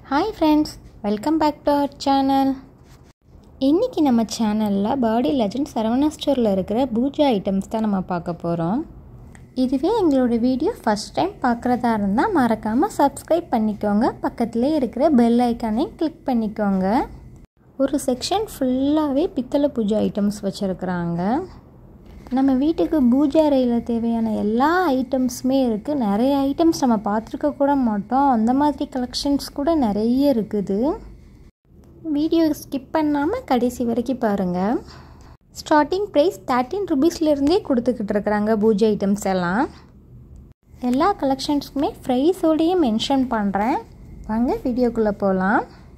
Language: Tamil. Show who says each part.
Speaker 1: hi friends welcome back to our channel இன்றைக்கி நம்ம சேனலில் பாடி லெஜண்ட் சரவணா ஸ்டோரில் இருக்கிற பூஜா ஐட்டம்ஸ் தான் நம்ம பார்க்க போகிறோம் இதுவே எங்களோட வீடியோ ஃபஸ்ட் டைம் பார்க்குறதா இருந்தால் மறக்காமல் சப்ஸ்கிரைப் பண்ணிக்கோங்க பக்கத்துலேயே இருக்கிற பெல் ஐக்கானையும் கிளிக் பண்ணிக்கோங்க ஒரு செக்ஷன் ஃபுல்லாகவே பித்தளை பூஜை ஐட்டம்ஸ் வச்சுருக்குறாங்க நம்ம வீட்டுக்கு பூஜை அறையில் தேவையான எல்லா ஐட்டம்ஸுமே இருக்குது நிறைய ஐட்டம்ஸ் நம்ம பார்த்துருக்க கூட மாட்டோம் அந்த மாதிரி கலெக்ஷன்ஸ் கூட நிறைய இருக்குது வீடியோ ஸ்கிப் பண்ணாமல் கடைசி வரைக்கும் பாருங்கள் ஸ்டார்டிங் ப்ரைஸ் தேர்ட்டின் ருபீஸ்லேருந்தே கொடுத்துக்கிட்டு இருக்கிறாங்க பூஜை ஐட்டம்ஸ் எல்லாம் எல்லா கலெக்ஷன்ஸுக்குமே ப்ரைஸோடையே மென்ஷன் பண்ணுறேன் வாங்க வீடியோக்குள்ளே போகலாம்